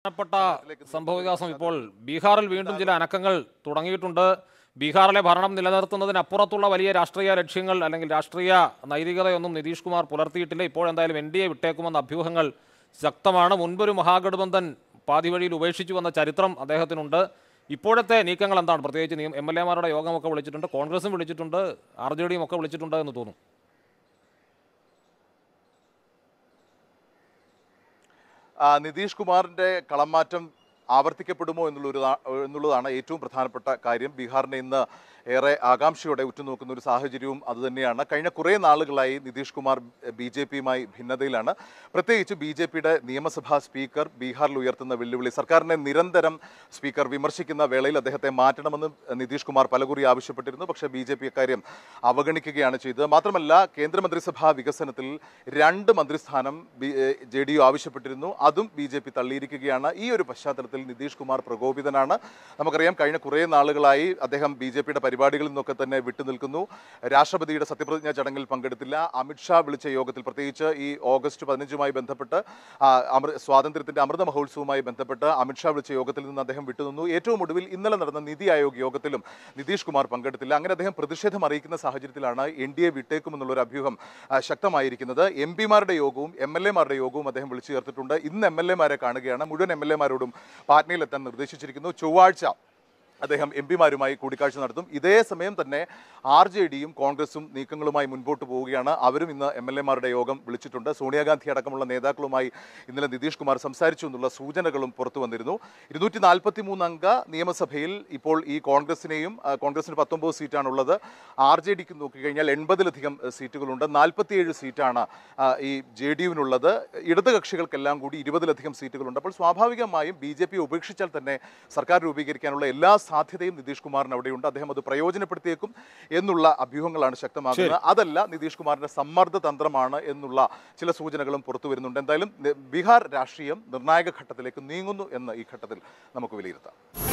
പ്രധാനപ്പെട്ട സംഭവവികാസം ഇപ്പോൾ ബീഹാറിൽ വീണ്ടും ചില അനക്കങ്ങൾ തുടങ്ങിയിട്ടുണ്ട് ബീഹാറിലെ ഭരണം നിലനിർത്തുന്നതിനപ്പുറത്തുള്ള വലിയ രാഷ്ട്രീയ ലക്ഷ്യങ്ങൾ അല്ലെങ്കിൽ രാഷ്ട്രീയ നൈതികതയൊന്നും നിതീഷ് കുമാർ പുലർത്തിയിട്ടില്ല ഇപ്പോൾ എന്തായാലും എൻ ഡി എ വിട്ടേക്കുമെന്ന അഭ്യൂഹങ്ങൾ ശക്തമാണ് മുൻപൊരു മഹാഗഠബന്ധൻ പാതി വഴിയിൽ ഉപേക്ഷിച്ചു വന്ന ചരിത്രം അദ്ദേഹത്തിനുണ്ട് ഇപ്പോഴത്തെ നീക്കങ്ങൾ എന്താണ് പ്രത്യേകിച്ച് എം എൽ എമാരുടെ യോഗമൊക്കെ വിളിച്ചിട്ടുണ്ട് കോൺഗ്രസും വിളിച്ചിട്ടുണ്ട് ആർ ജെ ഡിയും ഒക്കെ വിളിച്ചിട്ടുണ്ട് എന്ന് തോന്നുന്നു ആ, നിതീഷ് കുമാറിന്റെ കളമാറ്റം ആവർത്തിക്കപ്പെടുമോ എന്നുള്ളൊരു എന്നുള്ളതാണ് ഏറ്റവും പ്രധാനപ്പെട്ട കാര്യം ബീഹാറിനെ ഇന്ന് ഏറെ ആകാംക്ഷയോടെ ഉറ്റുനോക്കുന്ന ഒരു സാഹചര്യവും അതുതന്നെയാണ് കഴിഞ്ഞ കുറേ നാളുകളായി നിതീഷ് കുമാർ ബി ജെ പിയുമായി ഭിന്നതയിലാണ് പ്രത്യേകിച്ച് ബി ജെ പിയുടെ നിയമസഭാ സ്പീക്കർ ബീഹാറിൽ ഉയർത്തുന്ന വെല്ലുവിളി സർക്കാരിനെ നിരന്തരം സ്പീക്കർ വിമർശിക്കുന്ന വേളയിൽ അദ്ദേഹത്തെ മാറ്റണമെന്ന് നിതീഷ് കുമാർ പലകുറി ആവശ്യപ്പെട്ടിരുന്നു പക്ഷേ ബി ജെ പി അക്കാര്യം അവഗണിക്കുകയാണ് ചെയ്തത് മാത്രമല്ല കേന്ദ്രമന്ത്രിസഭാ വികസനത്തിൽ രണ്ട് മന്ത്രിസ്ഥാനം ബി ജെ ഡി യു ആവശ്യപ്പെട്ടിരുന്നു അതും ബി ജെ പി തള്ളിയിരിക്കുകയാണ് ഈ ഒരു പശ്ചാത്തലത്തിൽ നിതീഷ് കുമാർ പ്രകോപിതനാണ് നമുക്കറിയാം കഴിഞ്ഞ കുറേ നാളുകളായി അദ്ദേഹം ബി ജെ പിയുടെ പരിപാടികളിൽ നിന്നൊക്കെ തന്നെ വിട്ടുനിൽക്കുന്നു രാഷ്ട്രപതിയുടെ സത്യപ്രതിജ്ഞാ ചടങ്ങിൽ പങ്കെടുത്തില്ല അമിത്ഷാ വിളിച്ച യോഗത്തിൽ പ്രത്യേകിച്ച് ഈ ഓഗസ്റ്റ് പതിനഞ്ചുമായി ബന്ധപ്പെട്ട് ആ, അമൃ സ്വാതന്ത്ര്യത്തിന്റെ അമൃത മഹോത്സവവുമായി ബന്ധപ്പെട്ട് അമിത്ഷാ വിളിച്ച യോഗത്തിൽ നിന്ന് അദ്ദേഹം വിട്ടുനിന്നു ഏറ്റവും ഒടുവിൽ ഇന്നലെ നടന്ന നിതി ആയോഗ് യോഗത്തിലും നിതീഷ് കുമാർ പങ്കെടുത്തില്ല അങ്ങനെ അദ്ദേഹം പ്രതിഷേധം അറിയിക്കുന്ന സാഹചര്യത്തിലാണ് എൻ ഡി എ വിട്ടേക്കുമെന്നുള്ളൊരു അഭ്യൂഹം ആ, ശക്തമായിരിക്കുന്നത് എം പിമാരുടെ യോഗവും എം എൽ എമാരുടെ യോഗവും അദ്ദേഹം വിളിച്ചു ചേർത്തിട്ടുണ്ട് ഇന്ന് എം എൽ എമാരെ കാണുകയാണ് മുഴുവൻ എം എൽ എമാരോടും പാറ്റ്നയിലെത്താൻ നിർദ്ദേശിച്ചിരിക്കുന്നു ചൊവ്വാഴ്ച അദ്ദേഹം എം പിമാരുമായി കൂടിക്കാഴ്ച നടത്തും ഇതേ സമയം തന്നെ ആർ ജെ ഡിയും കോൺഗ്രസും നീക്കങ്ങളുമായി മുൻപോട്ട് പോവുകയാണ് അവരും ഇന്ന് എം എൽ എമാരുടെ യോഗം വിളിച്ചിട്ടുണ്ട് സോണിയാഗാന്ധി അടക്കമുള്ള നേതാക്കളുമായി ഇന്നലെ നിതീഷ് കുമാർ സംസാരിച്ചു എന്നുള്ള സൂചനകളും പുറത്തു വന്നിരുന്നു ഇരുന്നൂറ്റി നാൽപ്പത്തി മൂന്ന് അംഗ നിയമസഭയിൽ ഇപ്പോൾ ഈ കോൺഗ്രസിനെയും ആ, കോൺഗ്രസിന് പത്തൊമ്പത് സീറ്റാണുള്ളത് ആർ ജെ ഡിക്ക് നോക്കിക്കഴിഞ്ഞാൽ എൺപതിലധികം ഏഹ്, സീറ്റുകളുണ്ട് നാൽപ്പത്തിയേഴ് സീറ്റാണ് ആ, ഈ ജെ ഡി യുവിനുള്ളത് ഇടത് കക്ഷികൾക്കെല്ലാം കൂടി ഇരുപതിലധികം സീറ്റുകളുണ്ട് അപ്പോൾ സ്വാഭാവികമായും ബി ജെ പി ഉപേക്ഷിച്ചാൽ തന്നെ സർക്കാർ രൂപീകരിക്കാനുള്ള എല്ലാ സാധ്യതയും നിതീഷ് കുമാറിന് അവിടെയുണ്ട് അദ്ദേഹം അത് പ്രയോജനപ്പെടുത്തിയേക്കും എന്നുള്ള അഭ്യൂഹങ്ങളാണ് ശക്തമാകുന്നത് അതല്ല നിതീഷ് കുമാറിന്റെ സമ്മർദ്ദ തന്ത്രമാണ് എന്നുള്ള ചില സൂചനകളും പുറത്തു വരുന്നുണ്ട് എന്തായാലും നി- ബീഹാർ രാഷ്ട്രീയം നിർണായക ഘട്ടത്തിലേക്ക് നീങ്ങുന്നു എന്ന് ഈ ഘട്ടത്തിൽ നമുക്ക് വിലയിരുത്താം